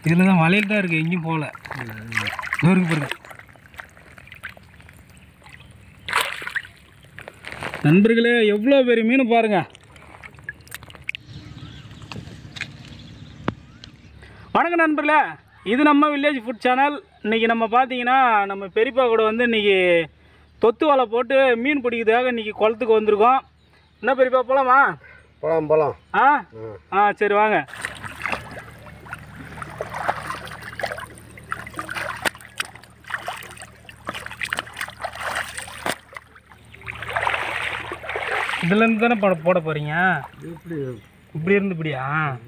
இதில் தான் வலையில் தான் இருக்குது எங்கேயும் போகல தூருக்கு பாருங்க நண்பர்களே எவ்வளோ பெரிய மீன் பாருங்க வணக்கம் நண்பர்களே இது நம்ம வில்லேஜ் ஃபுட் சேனல் இன்றைக்கி நம்ம பார்த்தீங்கன்னா நம்ம பெரியப்பா கூட வந்து இன்றைக்கி தொத்து வலை போட்டு மீன் பிடிக்கிறதுக்காக இன்றைக்கி குளத்துக்கு வந்திருக்கோம் என்ன பெரியப்பா போகலாமா போலாம் போலாம் ஆ ஆ சரி வாங்க இதுலேருந்து தானே போட போட போகிறீங்க எப்படி இப்படி இருந்து இப்படியா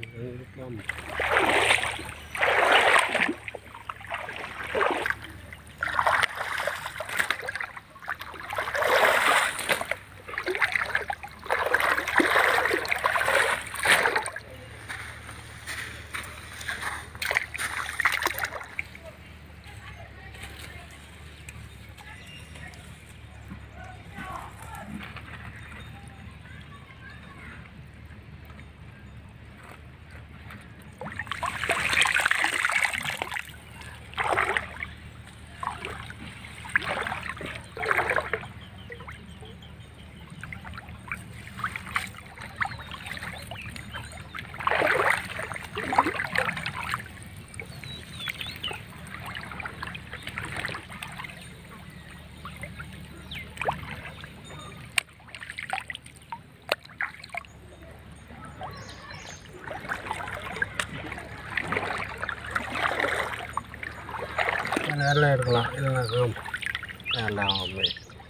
நேரில் எடுக்கலாம் இல்லைனாக்கா எல்லாம் ஆமே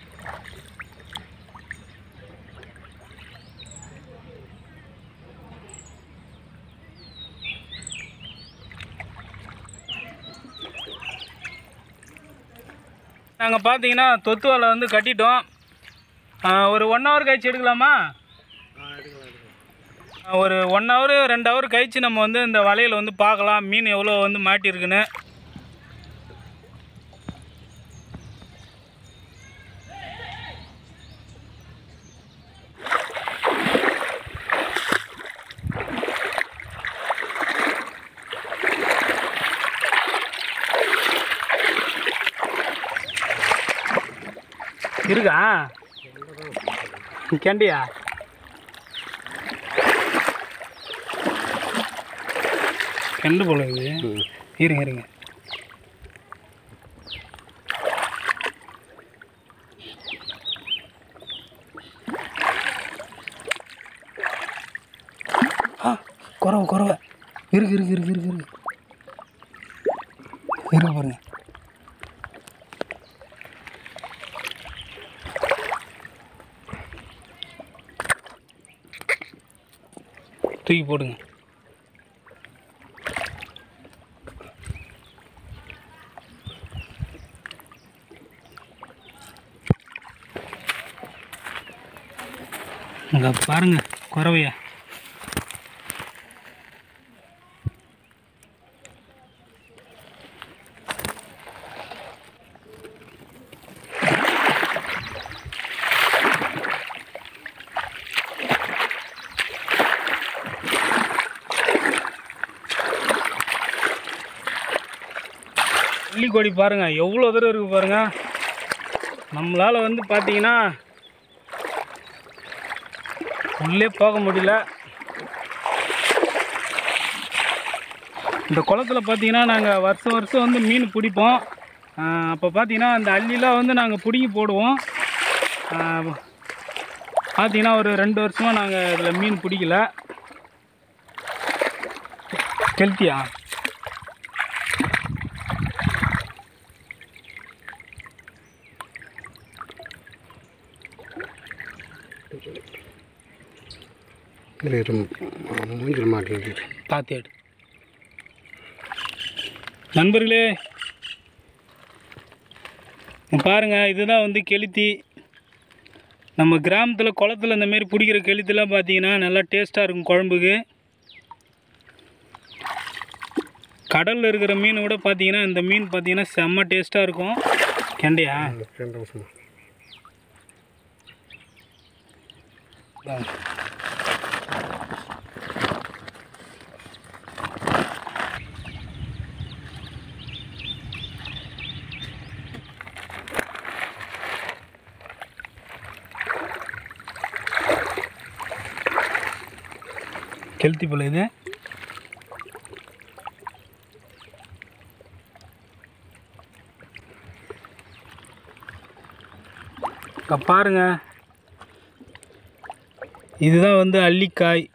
நாங்கள் பார்த்தீங்கன்னா தொத்து வலை வந்து கட்டிட்டோம் ஆ, ஒரு ஒன் ஹவர் கழிச்சு எடுக்கலாமா ஆ, ஒரு ஒன் ஹவர் ரெண்டு ஹவர் கழிச்சு நம்ம வந்து இந்த வலையில் வந்து பார்க்கலாம் மீன் எவ்வளோ வந்து மாட்டியிருக்குன்னு இருக்கா கண்டியா கண்டு போல இது இருங்க இருங்க ஆ குறவை குறவை இருக்கு இருக்கு இருக்கு இருக்கு இருக்கு இருக்கு பாருங்க தூக்கி போடுங்க இங்க பாருங்க குறவையா கொடி பாருங்க எவ்வளோ தூரம் இருக்கு பாருங்க நம்மளால வந்து பார்த்தீங்கன்னா உள்ளே போக முடியல இந்த குளத்துல பார்த்தீங்கன்னா நாங்கள் வருஷம் வருஷம் வந்து மீன் பிடிப்போம் அப்போ பார்த்தீங்கன்னா அந்த அள்ளிலாம் வந்து நாங்கள் பிடுங்கி போடுவோம் ஆஹ் பார்த்தீங்கன்னா ஒரு ரெண்டு வருஷமாக நாங்கள் இதில் மீன் பிடிக்கல கெளுத்தியா இல்லை இரு மூஞ்சில் மாட்டேங்குது பார்த்து எடு நண்பர்களே இங்க பாருங்க இதுதான் வந்து கெளுத்தி நம்ம கிராமத்தில் குளத்துல இந்த மாதிரி பிடிக்கிற கெளுத்திலாம் பார்த்தீங்கன்னா நல்லா டேஸ்ட்டாக இருக்கும் குழம்புக்கு கடலில் இருக்கிற மீனை விட பார்த்தீங்கன்னா இந்த மீன் பார்த்தீங்கன்னா செம்ம டேஸ்ட்டாக இருக்கும் கெண்டையா ரெண்டு வருஷமா கெளுத்தி போல இது இங்க பாருங்க இதுதான் வந்து அள்ளிக்காய்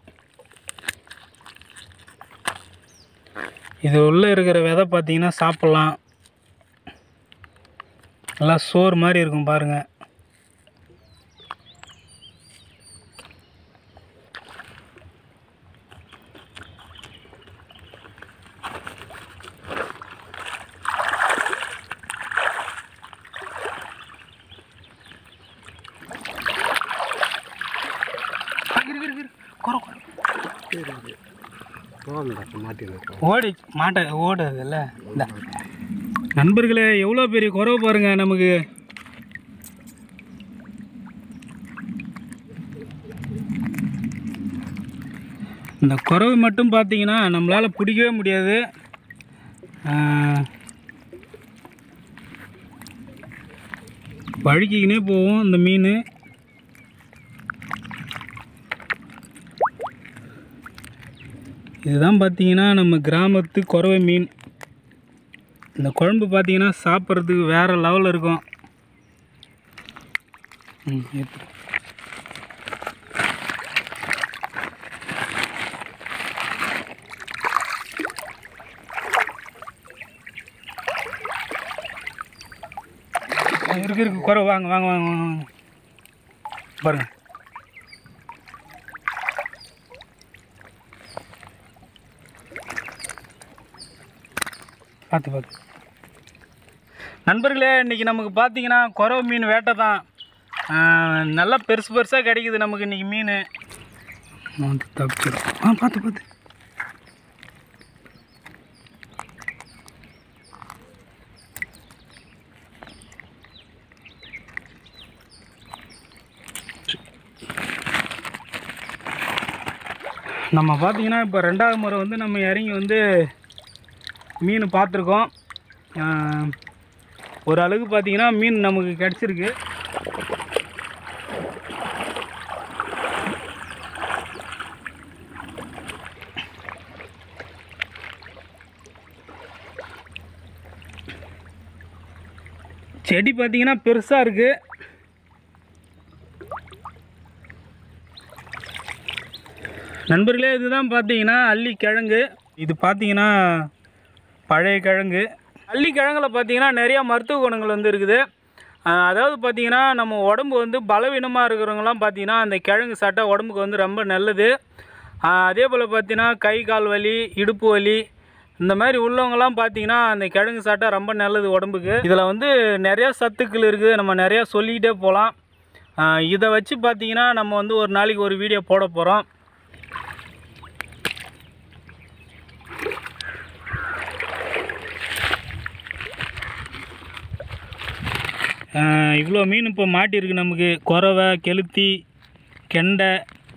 இது உள்ளே இருக்கிற விதை பார்த்தீங்கன்னா சாப்பிட்லாம் நல்லா சோறு மாதிரி இருக்கும் பாருங்கள் போகணும் மாட்டினேன் ஓடி மாட்ட ஓடுதுல்ல இந்த நண்பர்களே எவ்வளோ பெரிய குறவு பாருங்க நமக்கு இந்த குறவு மட்டும் பார்த்தீங்கன்னா நம்மளால் பிடிக்கவே முடியாது ஆஹ், வழுக்கிக்கினே போகும் இந்த மீன் இதுதான் பார்த்தீங்கன்னா நம்ம கிராமத்து குறவை மீன் இந்த குழம்பு பார்த்தீங்கன்னா சாப்பிட்றதுக்கு வேறு லெவலில் இருக்கும் ம், எடுத்து. ஆ, இருக்கு இருக்கு குறவு வாங்க வாங்க வாங்க வாங்க வாங்க பாருங்க பார்த்து பார்த்து நண்பர்களே இன்றைக்கி நமக்கு பார்த்தீங்கன்னா குறவு மீன் வேட்டை தான் ஆஹ், நல்லா பெருசு பெருசாக கிடைக்குது நமக்கு இன்றைக்கி மீன் வந்து தப்பிச்சிடும் ஆ பார்த்து பார்த்து நம்ம பார்த்தீங்கன்னா இப்போ ரெண்டாவது முறை வந்து நம்ம இறங்கி வந்து மீன் பார்த்துருக்கோம் ஆஹ், ஒரு அளவுக்கு பார்த்தீங்கன்னா மீன் நமக்கு கிடச்சிருக்கு செடி பார்த்தீங்கன்னா பெருசாக இருக்குது நண்பர்களே இதுதான் பார்த்தீங்கன்னா அள்ளி கிழங்கு இது பார்த்தீங்கன்னா பழைய கிழங்கு அள்ளி கிழங்குல பார்த்தீங்கன்னா நிறையா மருத்துவ குணங்கள் வந்து இருக்குது ஆஹ் அதாவது பார்த்தீங்கன்னா நம்ம உடம்பு வந்து பலவீனமாக இருக்கிறவங்களாம் பார்த்தீங்கன்னா அந்த கிழங்கு சாப்பிட்டா உடம்புக்கு வந்து ரொம்ப நல்லது ஆஹ் அதே போல் பார்த்தீங்கன்னா கை கால் வலி இடுப்பு வலி இந்த மாதிரி உள்ளவங்கலாம் பார்த்தீங்கன்னா அந்த கிழங்கு சாப்பிட்டா ரொம்ப நல்லது உடம்புக்கு இதில் வந்து நிறையா சத்துக்கள் இருக்குது நம்ம நிறையா சொல்லிக்கிட்டே போகலாம் இதை வச்சு பார்த்தீங்கன்னா நம்ம வந்து ஒரு நாளைக்கு ஒரு வீடியோ போட போகிறோம் இவ்வளோ மீன் இப்போ மாட்டியிருக்கு நமக்கு குறவை கெளுத்தி கெண்டை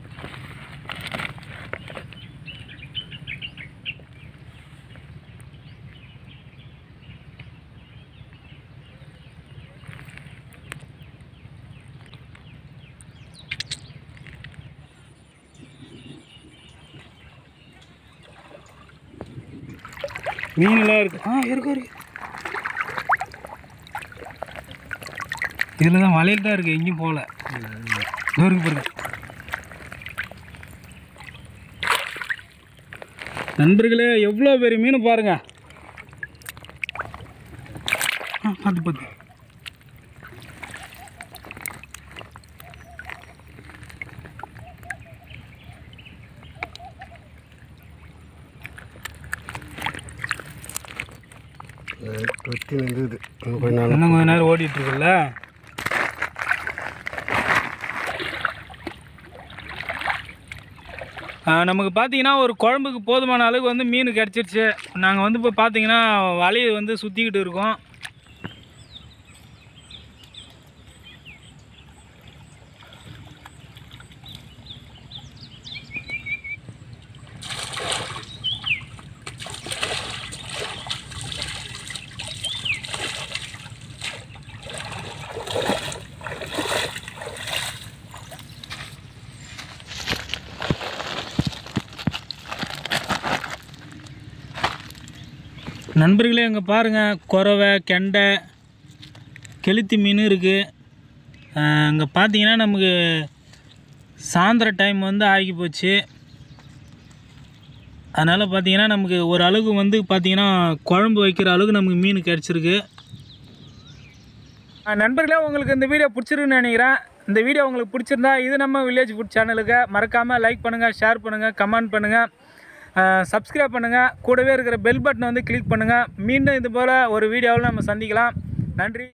மீன்லாம் இருக்கு ஆ இருக்கு இருக்கு இதில் தான் வலையில் தான் இருக்குது எங்கேயும் போகல இதோ இருக்கு பாருங்க நண்பர்களே எவ்வளோ பெரிய மீன் பாருங்க ஆ பார்த்து பார்த்து தொட்டி இருந்தது இன்னும் கொஞ்ச நாள் இன்னும் கொஞ்ச நேரம் ஓடிட்டு இருக்குல்ல ஆ, நமக்கு பார்த்தீங்கன்னா ஒரு குழம்புக்கு போதுமான அளவுக்கு வந்து மீன் கிடச்சிருச்சு நாங்கள் வந்து இப்போ பார்த்தீங்கன்னா வலையை வந்து சுற்றிக்கிட்டு இருக்கோம் நண்பர்களே இங்கே பாருங்கள் குறவை கெண்டை கெளுத்தி மீன் இருக்குது இங்கே பார்த்தீங்கன்னா நமக்கு சாயந்தர டைம் வந்து ஆகி போச்சு அதனால் பார்த்தீங்கன்னா நமக்கு ஒரு அளவுக்கு வந்து பார்த்தீங்கன்னா குழம்பு வைக்கிற அளவுக்கு நமக்கு மீன் கிடச்சிருக்கு நண்பர்களே உங்களுக்கு இந்த வீடியோ பிடிச்சிருக்குன்னு நினைக்கிறேன் இந்த வீடியோ உங்களுக்கு பிடிச்சிருந்தா இது நம்ம வில்லேஜ் ஃபுட் சேனலுக்கு மறக்காமல் லைக் பண்ணுங்கள் ஷேர் பண்ணுங்கள் கமெண்ட் பண்ணுங்கள் சப்ஸ்கிரைப் பண்ணுங்கள் கூடவே இருக்கிற பெல் பட்டனை வந்து கிளிக் பண்ணுங்கள் மீண்டும் இது போல் ஒரு வீடியோவில் நம்ம சந்திக்கலாம் நன்றி